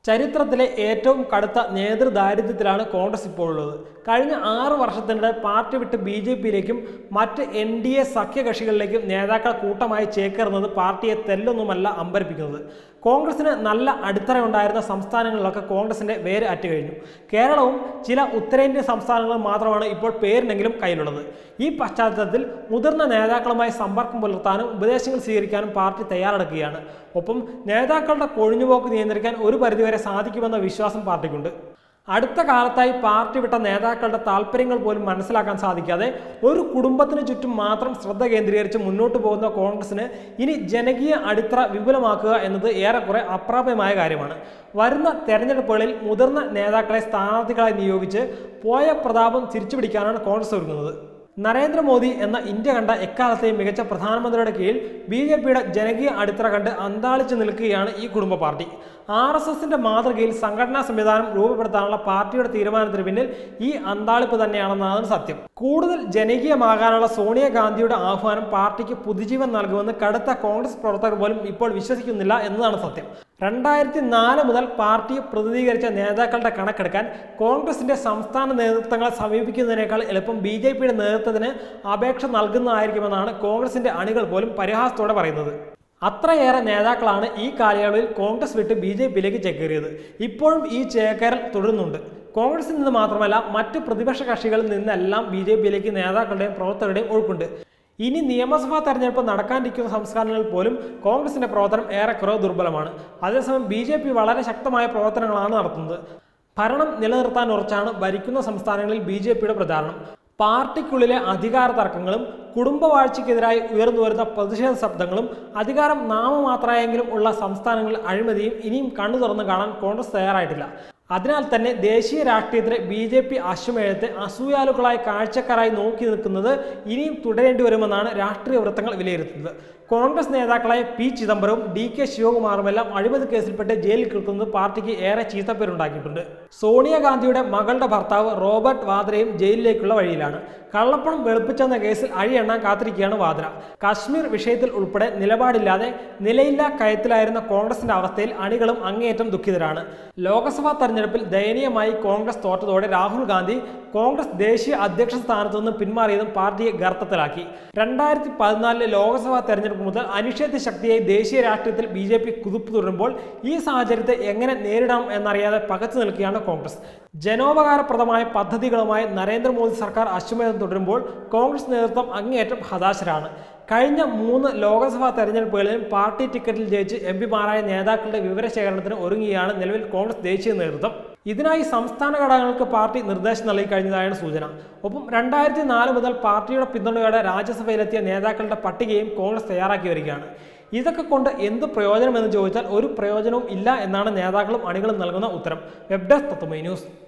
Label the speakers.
Speaker 1: ചരിത്രത്തിലെ ഏറ്റവും കടുത്ത നേതൃദാരിദ്ര്യത്തിലാണ് കോൺഗ്രസ് ഇപ്പോൾ ഉള്ളത് കഴിഞ്ഞ ആറ് വർഷത്തിനിടെ പാർട്ടി വിട്ട് ബി ജെ പിയിലേക്കും മറ്റ് എൻ ഡി എ സഖ്യകക്ഷികളിലേക്കും നേതാക്കൾ കൂട്ടമായി ചേക്കേറുന്നത് പാർട്ടിയെ തെല്ലൊന്നുമല്ല അമ്പരിപ്പിക്കുന്നത് കോൺഗ്രസിന് നല്ല അടിത്തറയുണ്ടായിരുന്ന സംസ്ഥാനങ്ങളിലൊക്കെ കോൺഗ്രസിന്റെ വേര് അറ്റുകഴിഞ്ഞു കേരളവും ചില ഉത്തരേന്ത്യൻ സംസ്ഥാനങ്ങളും മാത്രമാണ് ഇപ്പോൾ പേരിനെങ്കിലും കയ്യിലുള്ളത് ഈ പശ്ചാത്തലത്തിൽ മുതിർന്ന നേതാക്കളുമായി സമ്പർക്കം പുലർത്താനും ഉപദേശങ്ങൾ സ്വീകരിക്കാനും പാർട്ടി തയ്യാറെടുക്കുകയാണ് ഒപ്പം നേതാക്കളുടെ കൊഴിഞ്ഞുപോക്ക് നിയന്ത്രിക്കാൻ ഒരു പരിധിവരെ സാധിക്കുമെന്ന വിശ്വാസം പാർട്ടിക്കുണ്ട് അടുത്ത കാലത്തായി പാർട്ടി വിട്ട നേതാക്കളുടെ താല്പര്യങ്ങൾ പോലും മനസ്സിലാക്കാൻ സാധിക്കാതെ ഒരു കുടുംബത്തിന് ചുറ്റും മാത്രം ശ്രദ്ധ കേന്ദ്രീകരിച്ച് മുന്നോട്ട് പോകുന്ന കോൺഗ്രസിന് ഇനി ജനകീയ അടിത്തറ വിപുലമാക്കുക എന്നത് ഏറെക്കുറെ അപ്രാപ്യമായ കാര്യമാണ് വരുന്ന തെരഞ്ഞെടുപ്പുകളിൽ മുതിർന്ന നേതാക്കളെ സ്ഥാനാർത്ഥികളായി നിയോഗിച്ച് പോയ പ്രതാപം തിരിച്ചുപിടിക്കാനാണ് കോൺഗ്രസ് ഒരുങ്ങുന്നത് നരേന്ദ്രമോദി എന്ന ഇന്ത്യ കണ്ട എക്കാലത്തെയും മികച്ച പ്രധാനമന്ത്രിയുടെ കീഴിൽ ബി ജെ പിയുടെ ജനകീയ അടിത്തറ കണ്ട് അന്താളിച്ചു നിൽക്കുകയാണ് ഈ കുടുംബ പാർട്ടി ആർ എസ് എസിന്റെ മാതൃകയിൽ സംഘടനാ സംവിധാനം രൂപപ്പെടുത്താനുള്ള പാർട്ടിയുടെ തീരുമാനത്തിന് പിന്നിൽ ഈ അന്താളിപ്പ് തന്നെയാണെന്നാണ് സത്യം കൂടുതൽ ജനകീയമാകാനുള്ള സോണിയാഗാന്ധിയുടെ ആഹ്വാനം പാർട്ടിക്ക് പുതുജീവൻ നൽകുമെന്ന് കടുത്ത കോൺഗ്രസ് പ്രവർത്തകർ പോലും ഇപ്പോൾ വിശ്വസിക്കുന്നില്ല എന്നതാണ് സത്യം രണ്ടായിരത്തി നാല് മുതൽ പാർട്ടിയെ പ്രതിനിധീകരിച്ച നേതാക്കളുടെ കണക്കെടുക്കാൻ കോൺഗ്രസിന്റെ സംസ്ഥാന നേതൃത്വങ്ങളെ സമീപിക്കുന്നതിനേക്കാൾ എളുപ്പം ബി ജെ പിയുടെ നേതൃത്വത്തിന് അപേക്ഷ നൽകുന്നതായിരിക്കുമെന്നാണ് കോൺഗ്രസിന്റെ അണികൾ പോലും പരിഹാസത്തോടെ പറയുന്നത് അത്രയേറെ നേതാക്കളാണ് ഈ കാലയളവിൽ കോൺഗ്രസ് വിട്ട് ബി ജെ പിയിലേക്ക് ചേക്കേറിയത് ഇപ്പോഴും ഈ ചേക്കേറൽ തുടരുന്നുണ്ട് കോൺഗ്രസിൽ നിന്ന് മാത്രമല്ല മറ്റ് പ്രതിപക്ഷ കക്ഷികളിൽ നിന്നെല്ലാം ബി ജെ പിയിലേക്ക് നേതാക്കളുടെയും പ്രവർത്തകരുടെയും ഒഴുക്കുണ്ട് ഇനി നിയമസഭാ തെരഞ്ഞെടുപ്പ് നടക്കാനിരിക്കുന്ന സംസ്ഥാനങ്ങളിൽ പോലും കോൺഗ്രസിന്റെ പ്രവർത്തനം ഏറെക്കുറെ ദുർബലമാണ് അതേസമയം ബി ജെ പി വളരെ ശക്തമായ പ്രവർത്തനങ്ങളാണ് നടത്തുന്നത് ഭരണം നിലനിർത്താൻ ഉറച്ചാണ് ഭരിക്കുന്ന സംസ്ഥാനങ്ങളിൽ ബി ജെ പിയുടെ പ്രചാരണം പാർട്ടിക്കുള്ളിലെ അധികാര തർക്കങ്ങളും കുടുംബവാഴ്ചയ്ക്കെതിരായി ഉയർന്നു വരുന്ന പ്രതിഷേധ ശബ്ദങ്ങളും അധികാരം നാമമാത്രമായെങ്കിലും ഉള്ള സംസ്ഥാനങ്ങളിൽ അഴിമതിയും ഇനിയും കണ്ണു തുറന്ന് കാണാൻ കോൺഗ്രസ് തയ്യാറായിട്ടില്ല അതിനാൽ തന്നെ ദേശീയ രാഷ്ട്രീയത്തിലെ ബി ജെ പി അശ്വമേധത്തെ അസൂയാലുക്കളായി കാഴ്ചക്കാരായി നോക്കി നിൽക്കുന്നത് ഇനിയും തുടരേണ്ടി വരുമെന്നാണ് രാഷ്ട്രീയ വൃത്തങ്ങൾ വിലയിരുത്തുന്നത് കോൺഗ്രസ് നേതാക്കളായ പി ചിദംബരവും ഡി കെ ശിവകുമാറുമെല്ലാം അഴിമതി കേസിൽപ്പെട്ട് ജയിലിൽ കിടക്കുന്നത് പാർട്ടിക്ക് ഏറെ ചീത്തപ്പേരുണ്ടാക്കിയിട്ടുണ്ട് സോണിയാഗാന്ധിയുടെ മകളുടെ ഭർത്താവ് റോബർട്ട് വാദ്രയും ജയിലിലേക്കുള്ള വഴിയിലാണ് കള്ളപ്പണം വെളുപ്പിച്ചെന്ന കേസിൽ അഴിയെണ്ണാൻ കാത്തിരിക്കുകയാണ് വാദ്ര കാശ്മീർ വിഷയത്തിൽ ഉൾപ്പെടെ നിലപാടില്ലാതെ നിലയില്ലാ കയത്തിലായിരുന്ന കോൺഗ്രസിന്റെ അവസ്ഥയിൽ അണികളും അങ്ങേയറ്റം ദുഃഖിതരാണ് ലോക്സഭാ തെരഞ്ഞെടുപ്പിൽ ദയനീയമായി കോൺഗ്രസ് തോറ്റതോടെ രാഹുൽ ഗാന്ധി കോൺഗ്രസ് ദേശീയ അധ്യക്ഷ സ്ഥാനത്തു നിന്ന് പിന്മാറിയതും പാർട്ടിയെ ഗർത്തത്തിലാക്കി രണ്ടായിരത്തി പതിനാലിലെ ലോക്സഭാ തെരഞ്ഞെടുപ്പ് മുതൽ അനിഷേധ്യ ശക്തിയായി ദേശീയ രാഷ്ട്രീയത്തിൽ ബി ജെ പി കുതിപ്പ് തുടരുമ്പോൾ ഈ സാഹചര്യത്തെ എങ്ങനെ നേരിടാം എന്നറിയാതെ പകച്ചു നിൽക്കുകയാണ് കോൺഗ്രസ് ജനോപകാരപ്രദമായ പദ്ധതികളുമായി നരേന്ദ്രമോദി സർക്കാർ അശ്വമേധം തുടരുമ്പോൾ കോൺഗ്രസ് നേതൃത്വം അങ്ങേയറ്റം ഹതാശരാണ് കഴിഞ്ഞ മൂന്ന് ലോക്സഭാ തെരഞ്ഞെടുപ്പുകളിലും പാർട്ടി ടിക്കറ്റിൽ ജയിച്ച് എം പിമാരായ നേതാക്കളുടെ വിവരശേഖരണത്തിന് ഒരുങ്ങുകയാണ് നിലവിൽ കോൺഗ്രസ് ദേശീയ നേതൃത്വം ഇതിനായി സംസ്ഥാന ഘടകങ്ങൾക്ക് പാർട്ടി നിർദ്ദേശം നൽകി കഴിഞ്ഞതായാണ് സൂചന ഒപ്പം രണ്ടായിരത്തി നാല് മുതൽ പാർട്ടിയുടെ പിന്തുണയോടെ രാജ്യസഭയിലെത്തിയ നേതാക്കളുടെ പട്ടികയും കോൺഗ്രസ് തയ്യാറാക്കി വരികയാണ് ഇതൊക്കെ കൊണ്ട് എന്ത് പ്രയോജനമെന്ന് ചോദിച്ചാൽ ഒരു പ്രയോജനവും ഇല്ല എന്നാണ് നേതാക്കളും അണികളും നൽകുന്ന ഉത്തരം വെബ് ഡെസ്ക് തത്വമൈ ന്യൂസ്